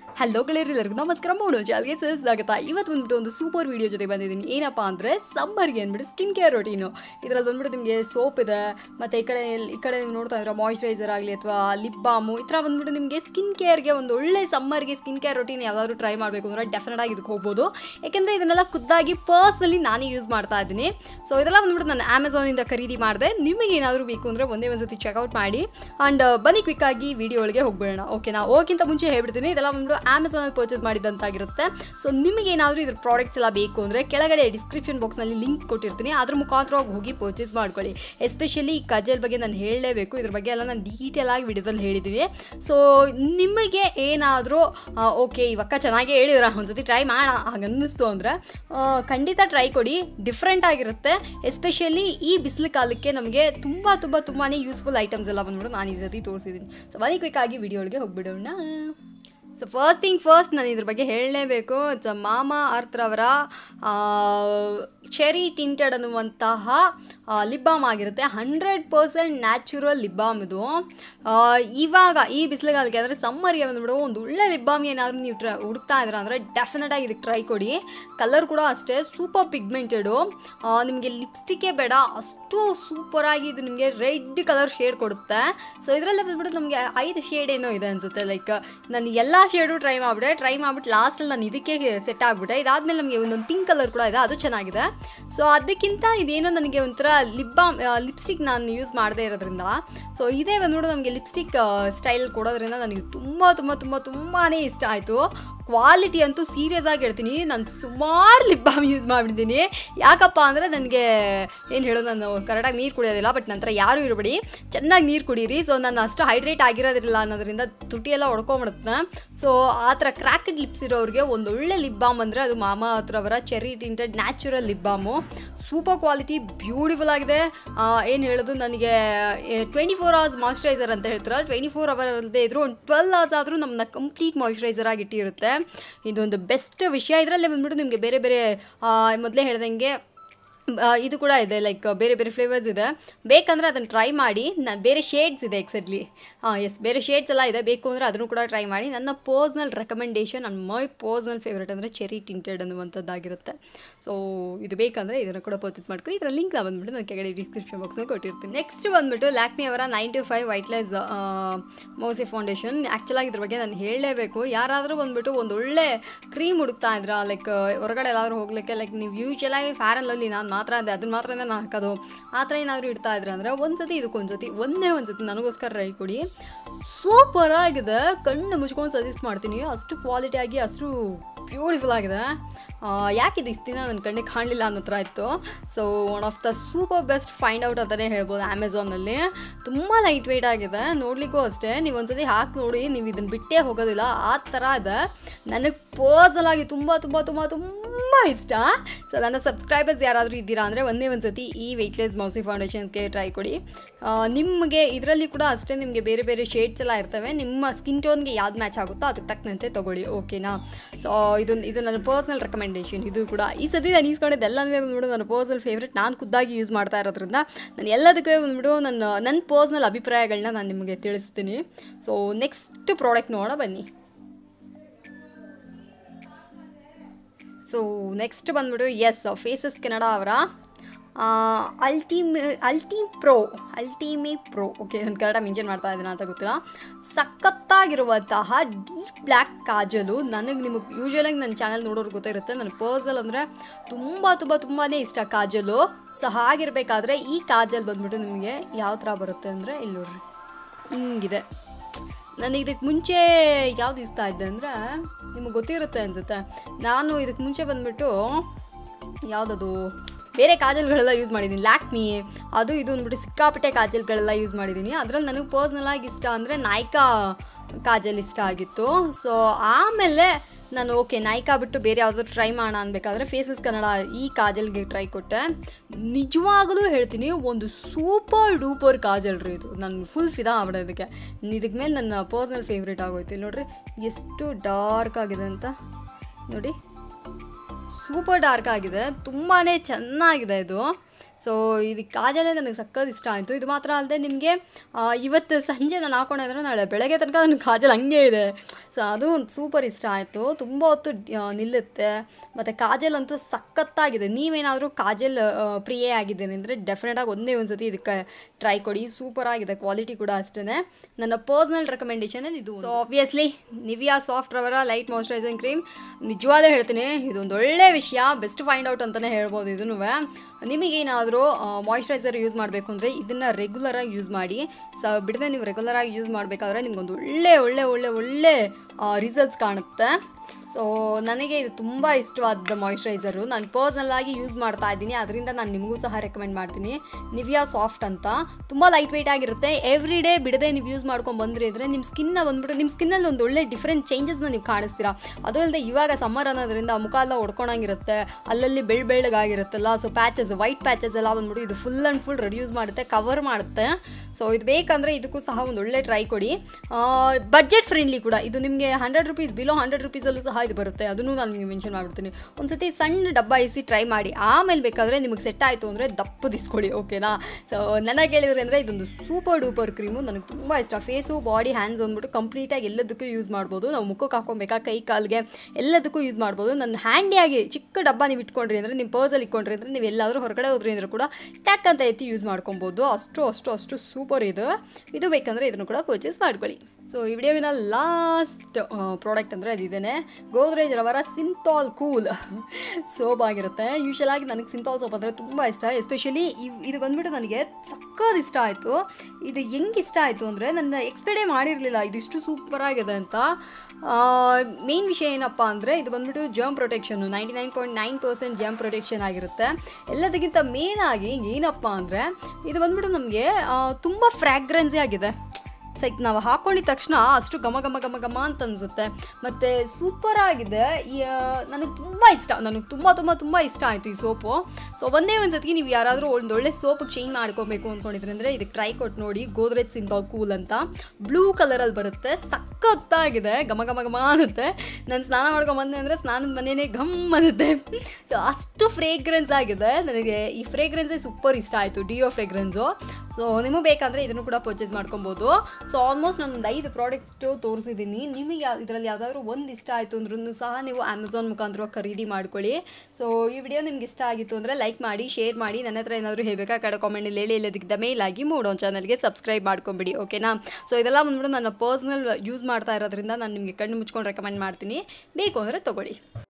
hello ಗೆಳೆಯರೆಲ್ಲರಿಗೂ ನಮಸ್ಕಾರ ಮಾಡೋಣ ಚಾಲ್ಗೆ ಸ್ವಾಗತ ಇವತ್ತು ಬಂದ್ಬಿಟ್ಟು ಒಂದು ಸೂಪರ್ ವಿಡಿಯೋ ಜೊತೆ ಬಂದಿದ್ದೀನಿ ಏನಪ್ಪ ಅಂದರೆ ಸಮ್ಮರ್ಗೆ ಅಂದ್ಬಿಟ್ಟು ಸ್ಕಿನ್ ಕೇರ್ ರೊಟೀನು ಇದರಲ್ಲಿ ಬಂದ್ಬಿಟ್ಟು ನಿಮಗೆ ಸೋಪ್ ಇದೆ ಮತ್ತು ಈ ಕಡೆ ಈ ಕಡೆ ನೀವು ನೋಡ್ತಾ ಇದ್ರೆ ಮಾಯಿಶ್ಚರೈಸರ್ ಆಗಲಿ ಅಥವಾ ಲಿಪ್ ಬಾಮು ಈ ಥರ ಬಂದ್ಬಿಟ್ಟು ನಿಮಗೆ ಸ್ಕಿನ್ ಕೇರ್ಗೆ ಒಂದು ಒಳ್ಳೆ ಸಮ್ಮರ್ಗೆ ಸ್ಕಿನ್ ಕೇರ್ ರೊಟೀನ್ ಯಾವ್ದಾದ್ರು ಟ್ರೈ ಮಾಡಬೇಕು ಅಂದರೆ ಡೆಫಿನೆಟ್ ಆಗಿ ಇದಕ್ಕೆ ಹೋಗ್ಬೋದು ಯಾಕೆಂದರೆ ಇದನ್ನೆಲ್ಲ ಖುದ್ದಾಗಿ ಪರ್ಸ್ನಲಿ ನಾನೇ ಯೂಸ್ ಮಾಡ್ತಾ ಇದ್ದೀನಿ ಸೊ ಇದೆಲ್ಲ ಬಂದ್ಬಿಟ್ಟು ನಾನು ಅಮೆಝಾನಿಂದ ಖರೀದಿ ಮಾಡಿದೆ ನಿಮಗೆ ಏನಾದರೂ ಬೇಕು ಅಂದರೆ ಒಂದೇ ಒಂದು ಸತಿ ಚೆಕ್ಔಟ್ ಮಾಡಿ ಆ್ಯಂಡ್ ಬನ್ನಿ ಕ್ವಿಕ್ಕಾಗಿ ವಿಡಿಯೋ ಒಳಗೆ ಹೋಗ್ಬೇಡ ಓಕೆನಾ ಹೋಗಿಂತ ಮುಂಚೆ ಹೇಳ್ಬಿಡ್ತೀನಿ ಇದೆಲ್ಲ ಬಂದ್ಬಿಟ್ಟು ಅಮೆಝಾನಲ್ಲಿ ಪರ್ಚೇಸ್ ಮಾಡಿದಂತಾಗಿರುತ್ತೆ ಸೊ ನಿಮಗೆ ಏನಾದರೂ ಇದ್ರ ಪ್ರಾಡಕ್ಟ್ಸ್ ಎಲ್ಲ ಬೇಕು ಅಂದರೆ ಕೆಳಗಡೆ ಡಿಸ್ಕ್ರಿಪ್ಷನ್ ಬಾಕ್ಸ್ನಲ್ಲಿ ಲಿಂಕ್ ಕೊಟ್ಟಿರ್ತೀನಿ ಅದ್ರ ಮುಖಾಂತರವಾಗಿ ಹೋಗಿ ಪರ್ಚೇಸ್ ಮಾಡ್ಕೊಳ್ಳಿ ಎಸ್ಪೆಷಲಿ ಈ ಕಜಲ್ ಬಗ್ಗೆ ನಾನು ಹೇಳಲೇಬೇಕು ಇದ್ರ ಬಗ್ಗೆ ಎಲ್ಲ ನಾನು ಡೀಟೇಲ್ ಆಗಿ ವಿಡಿಯೋದಲ್ಲಿ ಹೇಳಿದ್ದೀನಿ ಸೊ ನಿಮಗೆ ಏನಾದರೂ ಓಕೆ ಇವಕ್ಕ ಚೆನ್ನಾಗಿ ಹೇಳಿದ್ರ ಒಂದ್ಸತಿ ಟ್ರೈ ಮಾಡ ಹಾಗನ್ನಿಸ್ತು ಅಂದರೆ ಖಂಡಿತ ಟ್ರೈ ಕೊಡಿ ಡಿಫ್ರೆಂಟ್ ಆಗಿರುತ್ತೆ ಎಸ್ಪೆಷಲಿ ಈ ಬಿಸಿಲು ಕಾಲಕ್ಕೆ ನಮಗೆ ತುಂಬ ತುಂಬ ತುಂಬಾ ಯೂಸ್ಫುಲ್ ಐಟಮ್ಸ್ ಎಲ್ಲ ಬಂದ್ಬಿಟ್ಟು ನಾನು ಈ ಸತಿ ತೋರಿಸಿದ್ದೀನಿ ಸೊ ಬರೀ ಕ್ವಿಕ್ ಆಗಿ ವಿಡಿಯೋ ಒಳಗೆ ಹೋಗ್ಬಿಡೋಣ ಸೊ ಫಸ್ಟ್ ಥಿಂಗ್ ಫಸ್ಟ್ ನಾನು ಇದ್ರ ಬಗ್ಗೆ ಹೇಳಲೇಬೇಕು ಇಟ್ಸ್ ಮಾಮಾ ಅರ್ಥ್ರವರ ಚೆರಿ ಟಿಂಟೆಡ್ ಅನ್ನುವಂತಹ ಲಿಪ್ ಬಾಮ್ ಆಗಿರುತ್ತೆ hundred percent natural lip balm ಇದು ಆ, ಇವಾಗ ಈ ಬಿಸಿಲುಗಾಲಕ್ಕೆ ಅಂದರೆ ಸಮ್ಮರ್ಗೆ ಬಂದ್ಬಿಡು ಒಂದು ಒಳ್ಳೆ ಲಿಪ್ ಬಾಮ್ ಏನಾದರೂ ನೀವು ಟ್ರೈ ಹುಡುಕ್ತಾ ಇದ್ದೀರಾ ಅಂದರೆ ಡೆಫಿನೆಟಾಗಿ ಇದಕ್ಕೆ ಟ್ರೈ ಕೊಡಿ ಕಲರ್ ಕೂಡ ಅಷ್ಟೇ ಸೂಪರ್ ಪಿಗ್ಮೆಂಟೆಡು ನಿಮಗೆ ಲಿಪ್ಸ್ಟಿಕ್ಕೇ ಬೇಡ ಅಷ್ಟು ಸೂಪರಾಗಿ ಇದು ನಿಮಗೆ ರೆಡ್ ಕಲರ್ ಶೇಡ್ ಕೊಡುತ್ತೆ ಸೊ ಇದರಲ್ಲೇ ಬಂದ್ಬಿಟ್ಟು ನಮಗೆ ಐದು ಶೇಡ್ ಏನೋ ಇದೆ ಅನಿಸುತ್ತೆ ಲೈಕ್ ನಾನು ಎಲ್ಲ ಶೇಡು ಟ್ರೈ ಮಾಡಿಬಿಟ್ಟೆ ಟ್ರೈ ಮಾಡಿಬಿಟ್ಟು ಲಾಸ್ಟಲ್ಲಿ ನಾನು ಇದಕ್ಕೆ ಸೆಟ್ ಆಗಿಬಿಟ್ಟೆ ಇದಾದಮೇಲೆ ನಮಗೆ ಒಂದೊಂದು ಪಿಂಕ್ ಕಲರ್ ಕೂಡ ಇದೆ ಅದು ಚೆನ್ನಾಗಿದೆ ಸೊ ಅದಕ್ಕಿಂತ ಇದೇನೋ ನನಗೆ ಒಂಥರ ಲಿಪ್ ಬಾಮ್ ಲಿಪ್ಸ್ಟಿಕ್ ನಾನು ಯೂಸ್ ಮಾಡದೇ ಇರೋದ್ರಿಂದ ಸೊ ಇದೇ ಬಂದ್ಬಿಟ್ಟು ನಮಗೆ ಲಿಪ್ಸ್ಟಿಕ್ ಸ್ಟೈಲ್ ಕೊಡೋದ್ರಿಂದ ನನಗೆ ತುಂಬ ತುಂಬ ತುಂಬ ತುಂಬಾ ಇಷ್ಟ ಆಯಿತು ಕ್ವಾಲಿಟಿ ಅಂತೂ ಸೀರಿಯಸ್ ಆಗಿ ಹೇಳ್ತೀನಿ ನಾನು ಸುಮಾರು ಲಿಪ್ ಬಾಮ್ ಯೂಸ್ ಮಾಡಿದ್ದೀನಿ ಯಾಕಪ್ಪ ಅಂದರೆ ನನಗೆ ಏನು ಹೇಳೋದು ನಾನು ಕರೆಕ್ಟಾಗಿ ನೀರು ಕುಡಿಯೋದಿಲ್ಲ ಬಟ್ ನಂತರ ಯಾರೂ ಇರಬೇಡಿ ಚೆನ್ನಾಗಿ ನೀರು ಕುಡೀರಿ ಸೊ ನಾನು ಅಷ್ಟು ಹೈಡ್ರೇಟ್ ಆಗಿರೋದಿಲ್ಲ ಅನ್ನೋದ್ರಿಂದ ತುಟಿ ಎಲ್ಲ ಹೊಡ್ಕೊಂಬಿಡುತ್ತೆ ಸೊ ಆ ಥರ ಕ್ರ್ಯಾಕೆಡ್ ಲಿಪ್ಸ್ ಇರೋರಿಗೆ ಒಂದು ಒಳ್ಳೆ ಲಿಪ್ ಬಾಮ್ ಅಂದರೆ ಅದು ಮಾಮಾ ಹತ್ರವರ cherry tinted natural lip balm super quality beautiful ಆಗಿದೆ ಏನು ಹೇಳೋದು ನನಗೆ ಟ್ವೆಂಟಿ ಫೋರ್ ಅವರ್ಸ್ ಮಾಯ್ಶ್ಚರೈಸರ್ ಅಂತ ಹೇಳ್ತಾರೆ ಟ್ವೆಂಟಿ ಫೋರ್ ಅವರ್ ಅಲ್ಲದೆ ಇದ್ರೂ ಒಂದು ಟ್ವೆಲ್ ಅವರ್ಸ್ ಆದರೂ ನಮ್ಮನ್ನ ಕಂಪ್ಲೀಟ್ ಮಾಯ್ಶ್ಚರೈಸರ್ ಆಗಿ ಇಟ್ಟಿರುತ್ತೆ ಇದೊಂದು ಬೆಸ್ಟ್ ವಿಷಯ ಇದರಲ್ಲೇ ಬಂದ್ಬಿಟ್ಟು ನಿಮಗೆ ಬೇರೆ ಬೇರೆ ಮೊದಲೇ ಹೇಳ್ದಂಗೆ ಆ, ಇದು ಕೂಡ ಇದೆ ಲೈಕ್ ಬೇರೆ ಬೇರೆ ಫ್ಲೇವರ್ಸ್ ಇದೆ ಬೇಕಂದರೆ ಅದನ್ನು ಟ್ರೈ ಮಾಡಿ ನಾನು ಬೇರೆ ಶೇಡ್ಸ್ ಇದೆ ಎಕ್ಸಾಕ್ಟ್ಲಿ ಹಾಂ ಎಸ್ ಬೇರೆ ಶೇಡ್ಸ್ ಎಲ್ಲ ಇದೆ ಬೇಕು ಅಂದರೆ ಅದನ್ನು ಕೂಡ ಟ್ರೈ ಮಾಡಿ ನನ್ನ personal recommendation and my personal favourite ಅಂದರೆ ಚೆರಿ ಟಿಂಟೆಡ್ ಅನ್ನುವಂಥದ್ದಾಗಿರುತ್ತೆ ಸೊ ಇದು ಬೇಕಂದರೆ ಇದನ್ನು ಕೂಡ ಪರ್ಚೇಸ್ ಮಾಡ್ಕೊಳ್ಳಿ ಇದರ ಲಿಂಕ್ ಬಂದ್ಬಿಟ್ಟು ನಾನು ಕೆಳಗಡೆ ಡಿಸ್ಕ್ರಿಪ್ಷನ್ ಬಾಕ್ಸ್ನಲ್ಲಿ ಕೊಟ್ಟಿರ್ತೀನಿ ನೆಕ್ಸ್ಟ್ ಬಂದ್ಬಿಟ್ಟು ಲ್ಯಾಕ್ಮಿ ಅವರ nine to five weightless mousse foundation ಆ್ಯಕ್ಚುಲಾಗಿ ಇದ್ರ ಬಗ್ಗೆ ನಾನು ಹೇಳಲೇಬೇಕು ಯಾರಾದರೂ ಬಂದ್ಬಿಟ್ಟು ಒಂದು ಒಳ್ಳೆ ಕ್ರೀಮ್ ಹುಡುಕ್ತಾ ಇದ್ರ ಲೈಕ್ ಹೊರಗಡೆ ಎಲ್ಲಾದರೂ ಹೋಗ್ಲಿಕ್ಕೆ ಲೈಕ್ ನೀವು ಯೂಶಲಾಗಿ ಫ್ಯಾರಲ್ಲಲ್ಲಿ ನಾನು ಮಾತ್ರ ಅದೇ ಅದನ್ನ ಮಾತ್ರ ನಾನು ಹಾಕೋದು ಆ ಥರ ಏನಾದರೂ ಇಡ್ತಾ ಇದ್ರೆ ಅಂದರೆ ಒಂದು ಸತಿ ಇದಕ್ಕೊಂದು ಸತಿ ಒಂದೇ ಒಂದು ಸತಿ ನನಗೋಸ್ಕರ ಟ್ರೈ ಕೊಡಿ ಸೂಪರ್ ಆಗಿದೆ ಕಣ್ಣು ಮುಚ್ಕೊಂಡು ಸಜೆಸ್ಟ್ ಮಾಡ್ತೀನಿ ಅಷ್ಟು ಕ್ವಾಲಿಟಿ ಆಗಿ ಅಷ್ಟು ಬ್ಯೂಟಿಫುಲ್ ಆಗಿದೆ ಆ, ಯಾಕೆ ಇದು ಇಷ್ಟು ದಿನ ನನ್ನ ಕಣ್ಣಿಗೆ ಕಾಣಲಿಲ್ಲ ಅನ್ನೋ ಥರ ಇತ್ತು so one of the super best find out ಅಂತಲೇ ಹೇಳ್ಬೋದು ಅಮೆಝಾನಲ್ಲಿ ತುಂಬ ಲೈಟ್ ವೆಯ್ಟ್ ಆಗಿದೆ ನೋಡಲಿಕ್ಕೂ ಅಷ್ಟೇ ನೀವು ಒಂದ್ಸತಿ ಹಾಕಿ ನೋಡಿ ನೀವು ಇದನ್ನು ಬಿಟ್ಟೇ ಹೋಗೋದಿಲ್ಲ ಆ ಥರ ಇದೆ ನನಗೆ ಪರ್ಸನಲ್ ಆಗಿ ತುಂಬ ತುಂಬ ತುಂಬ ತುಂಬ ಇಷ್ಟ ಸೊ ನನ್ನ ಸಬ್ಸ್ಕ್ರೈಬರ್ಸ್ ಯಾರಾದರೂ ಇದ್ದೀರಾ ಅಂದರೆ ಒಂದೇ ಒಂದು ಸತಿ ಈ ವೆಯ್ಟ್ಲೆಸ್ ಮೌಸಿ ಫೌಂಡೇಶನ್ಸ್ಗೆ ಟ್ರೈ ಕೊಡಿ ಆ, ನಿಮಗೆ ಇದರಲ್ಲಿ ಕೂಡ ಅಷ್ಟೇ ನಿಮಗೆ ಬೇರೆ ಬೇರೆ ಶೇಡ್ಸ್ ಎಲ್ಲ ಇರ್ತವೆ ನಿಮ್ಮ ಸ್ಕಿನ್ ಟೋನ್ಗೆ ಯಾವ್ದು ಮ್ಯಾಚ್ ಆಗುತ್ತೋ ಅದಕ್ಕೆ ತಕ್ಕಂತೆ ತೊಗೊಳ್ಳಿ ಓಕೆನಾ ಸೊ ಇದೊಂದು ಇದು ನನ್ನ ಪರ್ಸ್ನಲ್ ರೆಕಮೆಂಡೇಷನ್ ಇದು ಕೂಡ ಈ ಸತಿ ನಾನು ಈಸ್ಕೊಂಡಿದ್ದು ಎಲ್ಲನೂ ಬಂದ್ಬಿಟ್ಟು ನನ್ನ ಪರ್ಸ್ನಲ್ ಫೇವ್ರೆಟ್ ನಾನು ಖುದ್ದಾಗಿ ಯೂಸ್ ಮಾಡ್ತಾ ಇರೋದ್ರಿಂದ ನಾನು ಎಲ್ಲದಕ್ಕೂ ಬಂದ್ಬಿಟ್ಟು ನನ್ನ ನನ್ನ ಪರ್ಸ್ನಲ್ ಅಭಿಪ್ರಾಯಗಳನ್ನ ನಾನು ನಿಮಗೆ ತಿಳಿಸ್ತೀನಿ ಸೊ ನೆಕ್ಸ್ಟ್ ಪ್ರಾಡಕ್ಟ್ ನೋಡೋಣ ಬನ್ನಿ ಸೊ ನೆಕ್ಸ್ಟ್ ಬಂದ್ಬಿಟ್ಟು ಎಸ್ ಫೇಸಸ್ ಕೆನಡ ಅವರ ಅಲ್ಟಿಮೇ ಅಲ್ಟಿ ಪ್ರೋ ಅಲ್ಟಿಮೇ ಪ್ರೋ ಓಕೆ ನಾನು ಕನ್ನಡ ಮೆನ್ಷನ್ ಮಾಡ್ತಾ ಇದ್ದೀನಿ ಅಂತ ಗೊತ್ತಿಲ್ಲ ಸಖತ್ತಾಗಿರುವಂತಹ ಡೀಪ್ ಬ್ಲ್ಯಾಕ್ ಕಾಜಲು ನನಗೆ ನಿಮಗೆ ಯೂಶ್ವಲಾಗಿ ನನ್ನ ಚಾನಲ್ ನೋಡೋರು ಗೊತ್ತಿರುತ್ತೆ ನನ್ನ ಪರ್ಸಲ್ ಅಂದರೆ ತುಂಬ ತುಂಬ ತುಂಬಾ ಇಷ್ಟ ಕಾಜಲು ಸೊ ಹಾಗಿರಬೇಕಾದ್ರೆ ಈ ಕಾಜಲ್ ಬಂದ್ಬಿಟ್ಟು ನಿಮಗೆ ಯಾವ ಥರ ಬರುತ್ತೆ ಅಂದರೆ ಇಲ್ಲಿ ನೋಡ್ರಿ ಹಿಂಗಿದೆ ನನಗೆ ಇದಕ್ಕೆ ಮುಂಚೆ ಯಾವ್ದು ಇಷ್ಟ ಆಯಿತು ಅಂದರೆ ನಿಮಗೆ ಗೊತ್ತಿರುತ್ತೆ ಅನ್ಸುತ್ತೆ ನಾನು ಇದಕ್ಕೆ ಮುಂಚೆ ಬಂದ್ಬಿಟ್ಟು ಯಾವುದದು ಬೇರೆ ಕಾಜಲ್ಗಳೆಲ್ಲ ಯೂಸ್ ಮಾಡಿದ್ದೀನಿ ಲ್ಯಾಕ್ಮಿ ಅದು ಇದು ಅಂದ್ಬಿಟ್ಟು ಸಿಕ್ಕಾಪಟ್ಟೆ ಕಾಜಲ್ಗಳೆಲ್ಲ ಯೂಸ್ ಮಾಡಿದ್ದೀನಿ ಅದರಲ್ಲಿ ನನಗೆ ಪರ್ಸ್ನಲಾಗಿ ಇಷ್ಟ ಅಂದರೆ ನಾಯ್ಕಾ ಕಾಜಲ್ ಇಷ್ಟ ಆಗಿತ್ತು ಸೊ ಆಮೇಲೆ ನಾನು ಓಕೆ ನಾಯ್ಕಾ ಬಿಟ್ಟು ಬೇರೆ ಯಾವುದಾದ್ರು ಟ್ರೈ ಮಾಡೋಣ ಅನ್ಬೇಕಾದ್ರೆ ಫೇಸಸ್ ಕನ್ನಡ ಈ ಕಾಜಲ್ಗೆ ಟ್ರೈ ಕೊಟ್ಟೆ ನಿಜವಾಗಲೂ ಹೇಳ್ತೀನಿ ಒಂದು ಸೂಪರ್ ಡೂಪರ್ ಕಾಜಲ್ ರೀ ಇದು ನಾನು ಫುಲ್ ಫಿದಾ ಆಗ್ಬಿಡೋ ಇದಕ್ಕೆ ಇದಕ್ಕೆ ಮೇಲೆ ನನ್ನ ಪರ್ಸ್ನಲ್ ಫೇವ್ರೇಟ್ ಆಗೋಯ್ತು ಇಲ್ಲಿ ನೋಡ್ರಿ ಎಷ್ಟು ಡಾರ್ಕ್ ಆಗಿದೆ ಅಂತ ನೋಡಿ ಸೂಪರ್ ಡಾರ್ಕ್ ಆಗಿದೆ ತುಂಬಾ ಚೆನ್ನಾಗಿದೆ ಇದು ಸೊ ಇದು ಕಾಜಲೇ ನನಗೆ ಸಕ್ಕತ್ ಇಷ್ಟ ಆಯಿತು ಇದು ಮಾತ್ರ ಅಲ್ಲದೆ ನಿಮಗೆ ಇವತ್ತು ಸಂಜೆ ನಾನು ಹಾಕೊಂಡಿದ್ರೆ ನಾಳೆ ಬೆಳಗ್ಗೆ ತನಕ ನನಗೆ ಕಾಜಲ್ ಹಂಗೆ ಇದೆ ಸೊ ಅದು ಒಂದು ಸೂಪರ್ ಇಷ್ಟ ಆಯಿತು ತುಂಬ ಹೊತ್ತು ಆ, ನಿಲ್ಲುತ್ತೆ ಮತ್ತು ಕಾಜಲ್ ಅಂತೂ ಸಖತ್ತಾಗಿದೆ ನೀವೇನಾದರೂ ಕಾಜಲ್ ಆ, ಪ್ರಿಯೆ ಆಗಿದ್ದೇನೆ ಅಂದರೆ ಡೆಫಿನೆಟಾಗಿ ಒಂದೇ ಒಂದು ಸತಿ ಇದಕ್ಕೆ ಟ್ರೈ ಕೊಡಿ ಸೂಪರ್ ಆಗಿದೆ ಕ್ವಾಲಿಟಿ ಕೂಡ ಅಷ್ಟೇ ನನ್ನ ಪರ್ಸ್ನಲ್ ರೆಕಮೆಂಡೇಷನಲ್ಲಿ ಇದು ಸೊ ಆಬ್ವಿಯಸ್ಲಿ ನಿವಿಯಾ ಸಾಫ್ಟ್ ರವರ ಲೈಟ್ ಮಾಯ್ಶ್ಚರೈಸಿಂಗ್ ಕ್ರೀಮ್ ನಿಜವಾದೇ ಹೇಳ್ತೀನಿ ಇದೊಂದು ಒಳ್ಳೆ ವಿಷಯ ಬೆಸ್ಟ್ ಫೈಂಡ್ ಔಟ್ ಅಂತಲೇ ಹೇಳ್ಬೋದು ಇದನ್ನು ನಿಮಗೇನಾದರೂ ಮಾಯ್ಶ್ಚರೈಸರ್ ಯೂಸ್ ಮಾಡಬೇಕು ಅಂದರೆ ಇದನ್ನು ರೆಗ್ಯುಲರಾಗಿ ಯೂಸ್ ಮಾಡಿ ಸೊ ಬಿಡದೆ ನೀವು ರೆಗ್ಯುಲರಾಗಿ ಯೂಸ್ ಮಾಡಬೇಕಾದ್ರೆ ನಿಮ್ಗೊಂದು ಒಳ್ಳೆ ಒಳ್ಳೆ ಒಳ್ಳೆ ಒಳ್ಳೆ ರಿಸಲ್ಟ್ಸ್ ಕಾಣುತ್ತೆ ಸೊ ನನಗೆ ಇದು ತುಂಬ ಇಷ್ಟವಾದ ಮಾಯ್ಶ್ಚರೈಸರು ನಾನು ಪರ್ಸ್ನಲ್ಲಾಗಿ ಯೂಸ್ ಮಾಡ್ತಾ ಇದ್ದೀನಿ ಅದರಿಂದ ನಾನು ನಿಮಗೂ ಸಹ ರೆಕಮೆಂಡ್ ಮಾಡ್ತೀನಿ ನಿವಿಯಾ ಸಾಫ್ಟ್ ಅಂತ ತುಂಬ ಲೈಟ್ ವೆಯ್ಟ್ ಆಗಿರುತ್ತೆ ಎವ್ರಿ ಡೇ ಬಿಡದೆ ನೀವು ಯೂಸ್ ಮಾಡ್ಕೊಂಡು ಬಂದ್ರಿ ಅಂದರೆ ನಿಮ್ಮ ಸ್ಕಿನ್ನ ಬಂದ್ಬಿಟ್ಟು ನಿಮ್ಮ ಸ್ಕಿನ್ನಲ್ಲಿ ಒಂದು ಒಳ್ಳೆ ಡಿಫ್ರೆಂಟ್ ಚೇಂಜಸ್ನ ನೀವು ಕಾಣಿಸ್ತೀರಾ ಅದು ಅಲ್ಲದೆ ಇವಾಗ ಸಮ್ಮರ್ ಅನ್ನೋದ್ರಿಂದ ಮುಖ ಎಲ್ಲ ಒಡ್ಕೊಳಂಗಿರುತ್ತೆ ಅಲ್ಲಲ್ಲಿ ಬೆಳ್ ಬೆಳ್ಳಗಾಗಿರುತ್ತಲ್ಲ ಸೊ ಪ್ಯಾಚಸ್ ವೈಟ್ ಪ್ಯಾಚಸ್ ಎಲ್ಲ ಬಂದ್ಬಿಟ್ಟು ಇದು ಫುಲ್ ಆ್ಯಂಡ್ ಫುಲ್ ರೆಡ್ಯೂಸ್ ಮಾಡುತ್ತೆ ಕವರ್ ಮಾಡುತ್ತೆ ಸೊ ಇದು ಬೇಕಂದರೆ ಇದಕ್ಕೂ ಸಹ ಒಂದು ಒಳ್ಳೆ ಟ್ರೈ ಕೊಡಿ ಬಡ್ಜೆಟ್ ಫ್ರೆಂಡ್ಲಿ ಕೂಡ ಇದು ನಿಮಗೆ ಹಂಡ್ರೆಡ್ ರುಪೀಸ್ ಬಿಲೋ ಹಂಡ್ರೆಡ್ ರುಪೀಸಲ್ಲೂ ಸಹ ಇದು ಬರುತ್ತೆ ಅದನ್ನು ನಾನು ನಿಮಗೆ ಮೆನ್ಷನ್ ಮಾಡ್ಬಿಡ್ತೀನಿ ಒಂದು ಸತಿ ಸಣ್ಣ ಡಬ್ಬ ಇಸಿ ಟ್ರೈ ಮಾಡಿ ಆಮೇಲೆ ಬೇಕಾದರೆ ನಿಮಗೆ ಸೆಟ್ ಆಯಿತು ಅಂದರೆ ದಪ್ಪದಿಸ್ಕೊಳ್ಳಿ ಓಕೆನಾ ಸೊ ನನಗೆ ಹೇಳಿದ್ರೆ ಅಂದರೆ ಇದೊಂದು ಸೂಪರ್ ಡೂಪರ್ ಕ್ರೀಮು ನನಗೆ ತುಂಬ ಇಷ್ಟ ಫೇಸು ಬಾಡಿ ಹ್ಯಾಂಡ್ಸ್ ಅಂದ್ಬಿಟ್ಟು ಕಂಪ್ಲೀಟಾಗಿ ಎಲ್ಲದಕ್ಕೂ ಯೂಸ್ ಮಾಡ್ಬೋದು ನಾವು ಮುಖಕ್ಕೆ ಹಾಕೊಬೇಕಾ ಕೈ ಕಾಲಿಗೆ ಎಲ್ಲದಕ್ಕೂ ಯೂಸ್ ಮಾಡ್ಬೋದು ನನ್ನ ಹ್ಯಾಂಡಿಯಾಗಿ ಚಿಕ್ಕ ಡಬ್ಬ ನೀವು ಇಟ್ಕೊಂಡ್ರಿ ಅಂದರೆ ನಿಮ್ಮ ಪರ್ಸಲ್ಲಿ ಇಟ್ಕೊಂಡ್ರಿ ಅಂದರೆ ನೀವು ಎಲ್ಲಾದರೂ ಹೊರಗಡೆ ಹೋದ್ರಿ ಅಂದರೆ ಕೂಡ ಟ್ಯಾಕ್ ಅಂತ ಎತ್ತಿ ಯೂಸ್ ಮಾಡ್ಕೊಬೋದು ಅಷ್ಟು ಅಷ್ಟು ಅಷ್ಟು ಸೂಪರ್ ಇದು ಇದು ಬೇಕಂದರೆ ಇದನ್ನು ಕೂಡ ಪರ್ಚೇಸ್ ಮಾಡ್ಕೊಳ್ಳಿ ಸೊ ಈ ವಿಡಿಯೋವಿನ ಲಾಸ್ಟ್ ಪ್ರಾಡಕ್ಟ್ ಅಂದರೆ ಅದಿದ್ದೇನೆ ಗೋದ್ರೇಜ್ ರವರ ಸಿಂತಾಲ್ ಕೂಲ್ ಸೋಪ್ ಆಗಿರುತ್ತೆ ಯೂಶಲ್ ಆಗಿ ನನಗೆ ಸಿಂತಾಲ್ ಸೋಪ್ ಅಂದರೆ ತುಂಬ ಇಷ್ಟ ಎಸ್ಪೆಷಲಿ ಇದು ಬಂದ್ಬಿಟ್ಟು ನನಗೆ ಸಕ್ಕತ್ ಇಷ್ಟ ಆಯಿತು ಇದು ಹೆಂಗೆ ಇಷ್ಟ ಆಯಿತು ಅಂದರೆ ನನ್ನ ಎಕ್ಸ್ಪೆಕ್ಟೇ ಮಾಡಿರಲಿಲ್ಲ ಇದಿಷ್ಟು ಸೂಪರ್ ಆಗಿದೆ ಅಂತ ಮೇನ್ ವಿಷಯ ಏನಪ್ಪ ಅಂದರೆ ಇದು ಬಂದ್ಬಿಟ್ಟು germ protection ninety nine point nine percent germ protection ಆಗಿರುತ್ತೆ ಎಲ್ಲದಕ್ಕಿಂತ ಮೇನ್ ಆಗಿ ಏನಪ್ಪ ಅಂದರೆ ಇದು ಬಂದ್ಬಿಟ್ಟು ನಮಗೆ ತುಂಬ ಫ್ರ್ಯಾಗ್ರೆನ್ಸಿ ಆಗಿದೆ ಸೈಕ್ ನಾವು ಹಾಕೊಂಡಿದ ತಕ್ಷಣ ಅಷ್ಟು ಘಮ ಘಮ ಘಮ ಘಮ ಅಂತ ಅನಿಸುತ್ತೆ ಮತ್ತು ಸೂಪರ್ ಆಗಿದೆ ನನಗೆ ತುಂಬ ಇಷ್ಟ ನನಗೆ ತುಂಬ ತುಂಬ ತುಂಬ ಇಷ್ಟ ಆಯಿತು ಈ ಸೋಪು ಸೊ ಒಂದೇ ಒಂದು ಸತಿ ನೀವು ಯಾರಾದರೂ ಒಂದು ಒಳ್ಳೆ ಸೋಪ್ ಚೇಂಜ್ ಮಾಡ್ಕೋಬೇಕು ಅಂದ್ಕೊಂಡಿದ್ರೆ ಅಂದರೆ ಇದಕ್ಕೆ ಟ್ರೈ ಕೊಟ್ಟು ನೋಡಿ ಗೋದ್ರೇಜ್ ಸಿಂತಾಲ್ ಕೂಲ್ ಅಂತ ಬ್ಲೂ ಕಲರಲ್ಲಿ ಬರುತ್ತೆ ಸಖತ್ತಾಗಿದೆ ಘಮ ಘಮ ಘಮ ಅನ್ನುತ್ತೆ ನಾನು ಸ್ನಾನ ಮಾಡ್ಕೊಂಬಂದೆ ಅಂದರೆ ಸ್ನಾನದ ಮನೆಯೇ ಘಮ್ ಅನ್ನುತ್ತೆ ಸೊ ಅಷ್ಟು ಫ್ರೇಗ್ರೆನ್ಸ್ ಆಗಿದೆ ನನಗೆ ಈ ಫ್ರೇಗ್ರೆನ್ಸೇ ಸೂಪರ್ ಇಷ್ಟ ಆಯಿತು ಡಿಯೋ ಫ್ರೇಗ್ರೆನ್ಸು ಸೊ ನಿಮಗೆ ಬೇಕಂದರೆ ಇದನ್ನು ಕೂಡ ಪರ್ಚೇಸ್ ಮಾಡ್ಕೊಬೋದು ಸೊ ಆಲ್ಮೋಸ್ಟ್ ನಾನು ಒಂದು ಐದು ಪ್ರಾಡಕ್ಟು ತೋರಿಸಿದ್ದೀನಿ ನಿಮಗೆ ಯಾವ ಇದರಲ್ಲಿ ಯಾವುದಾದ್ರೂ ಒಂದು ಇಷ್ಟ ಆಯಿತು ಅಂದ್ರೂ ಸಹ ನೀವು ಅಮೆಝಾನ್ ಮುಖಾಂತರ ಖರೀದಿ ಮಾಡ್ಕೊಳ್ಳಿ ಸೊ ಈ ವಿಡಿಯೋ ನಿಮ್ಗೆ ಇಷ್ಟ ಆಗಿತ್ತು ಅಂದರೆ ಲೈಕ್ ಮಾಡಿ ಶೇರ್ ಮಾಡಿ ನನ್ನ ಹತ್ರ ಏನಾದರೂ ಹೇಳಬೇಕಾ ಕಡೆ ಕಾಮೆಂಟಲ್ಲಿ ಹೇಳಿ ಇಲ್ಲದಕ್ಕಿಂತ ಮೇಲಾಗಿ ಮೂಡೋ ಚಾನಲ್ಗೆ ಸಬ್ಸ್ಕ್ರೈಬ್ ಮಾಡ್ಕೊಂಬಿಡಿ ಓಕೆನಾ ಸೊ ಇದೆಲ್ಲ ಬಂದ್ಬಿಟ್ಟು ನನ್ನ ಪರ್ಸ್ನಲ್ ಯೂಸ್ ಮಾಡ್ತಾ ಇರೋದ್ರಿಂದ ನಾನು ನಿಮಗೆ ಕಣ್ಣು ಮುಚ್ಕೊಂಡು ರೆಕಮೆಂಡ್ ಮಾಡ್ತೀನಿ ಬೇಕು ಅಂದರೆ ತೊಗೊಳ್ಳಿ